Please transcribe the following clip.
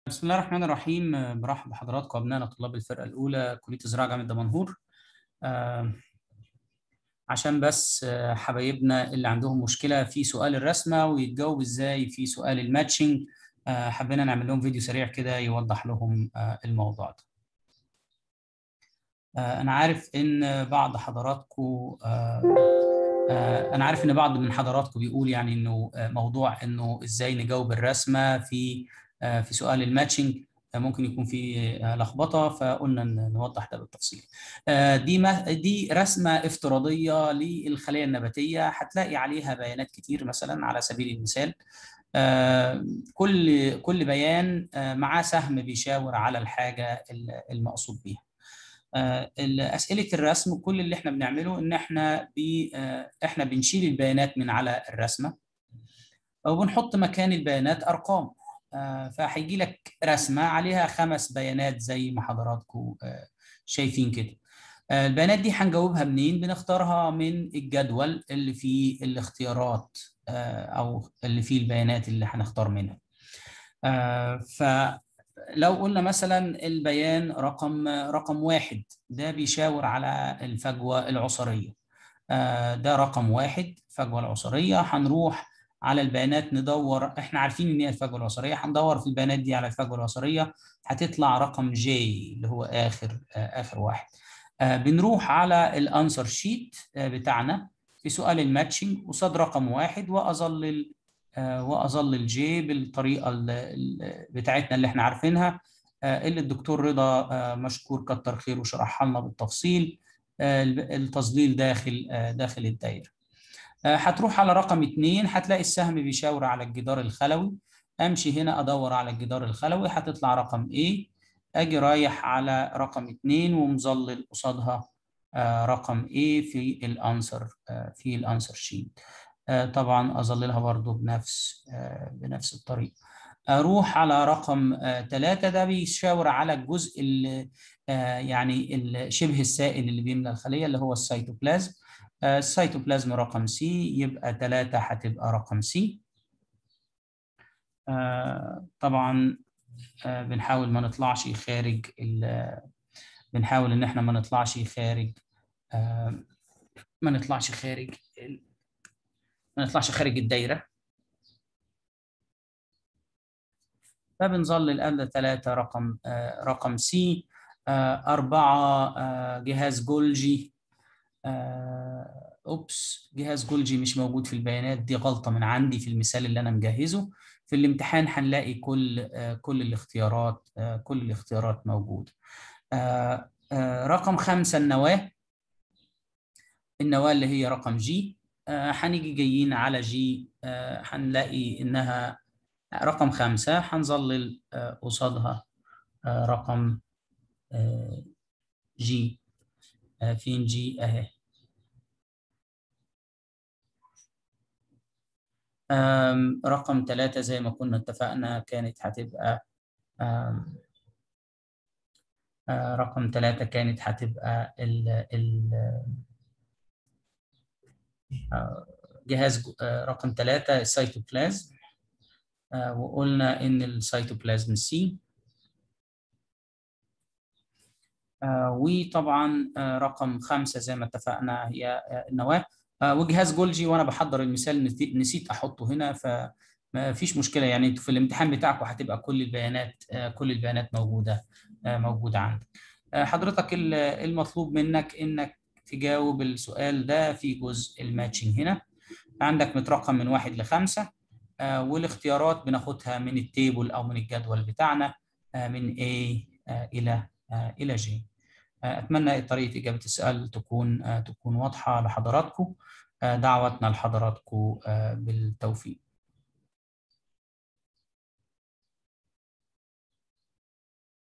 بسم الله الرحمن الرحيم برحب بحضراتكم ابنائنا طلاب الفرقه الاولى كليه الزراعه جامعه دمنهور آه، عشان بس آه، حبايبنا اللي عندهم مشكله في سؤال الرسمه ويتجاوب ازاي في سؤال الماتشنج آه، حبينا نعمل لهم فيديو سريع كده يوضح لهم الموضوع ده انا عارف ان بعض حضراتكم انا عارف ان بعض من حضراتكم بيقول يعني انه موضوع انه ازاي نجاوب الرسمه في في سؤال الماتشنج ممكن يكون في لخبطه فقلنا نوضح ده بالتفصيل. دي دي رسمه افتراضيه للخليه النباتيه هتلاقي عليها بيانات كتير مثلا على سبيل المثال كل كل بيان معاه سهم بيشاور على الحاجه المقصود بيها. اسئله الرسم كل اللي احنا بنعمله ان احنا بي احنا بنشيل البيانات من على الرسمه وبنحط مكان البيانات ارقام فهيجي لك رسمه عليها خمس بيانات زي ما حضراتكم شايفين كده البيانات دي هنجاوبها منين بنختارها من الجدول اللي فيه الاختيارات او اللي فيه البيانات اللي هنختار منها فلو قلنا مثلا البيان رقم رقم واحد ده بيشاور على الفجوه العصريه ده رقم واحد الفجوه العصريه هنروح على البيانات ندور احنا عارفين ان هي الفجوه البصريه هندور في البيانات دي على الفجوه البصريه هتطلع رقم جي اللي هو اخر اخر واحد آه بنروح على الانسر شيت آه بتاعنا في سؤال الماتشنج قصاد رقم واحد واظلل آه واظلل جي بالطريقه بتاعتنا اللي احنا عارفينها اللي الدكتور رضا مشكور كتر خيره شرحها لنا بالتفصيل التظليل داخل داخل الدايره هتروح على رقم اتنين هتلاقي السهم بيشاور على الجدار الخلوي امشي هنا ادور على الجدار الخلوي هتطلع رقم A اجي رايح على رقم اتنين ومظلل قصادها رقم A في الانسر في الانسر شيت طبعا اظللها برضو بنفس بنفس الطريقه اروح على رقم ثلاثة ده بيشاور على الجزء اللي يعني شبه السائل اللي بيملى الخليه اللي هو السيتوبلازم السيتوبلازم رقم سي يبقى 3 هتبقى رقم سي طبعا بنحاول ما نطلعش خارج بنحاول ان احنا ما نطلعش خارج ما نطلعش خارج ما نطلعش خارج الدايره فبنظل الآلة 3 رقم رقم سي أربعة جهاز جولجي آه، اوبس جهاز جولجي مش موجود في البيانات دي غلطه من عندي في المثال اللي انا مجهزه في الامتحان هنلاقي كل آه، كل الاختيارات آه، كل الاختيارات موجوده رقم خمسة النواه النواه اللي هي رقم جي هنيجي جايين على جي هنلاقي انها رقم خمسة هنظلل قصادها رقم جي فين جي اهي رقم ثلاثة زي ما كنا اتفقنا كانت هتبقى رقم ثلاثة كانت هتبقى ال ال جهاز رقم ثلاثة السيتوبلازم وقلنا إن السيتوبلازم سي وطبعا رقم خمسة زي ما اتفقنا هي النواة وجهاز جولجي وانا بحضر المثال نسيت احطه هنا فما فيش مشكله يعني انتوا في الامتحان بتاعكم هتبقى كل البيانات كل البيانات موجوده موجوده عندك حضرتك المطلوب منك انك تجاوب السؤال ده في جزء الماتشنج هنا عندك مترقم من واحد لخمسة والاختيارات بناخدها من التيبل او من الجدول بتاعنا من A الى الى G اتمنى طريقه اجابه السؤال تكون تكون واضحه لحضراتكم دعوتنا لحضراتكم بالتوفيق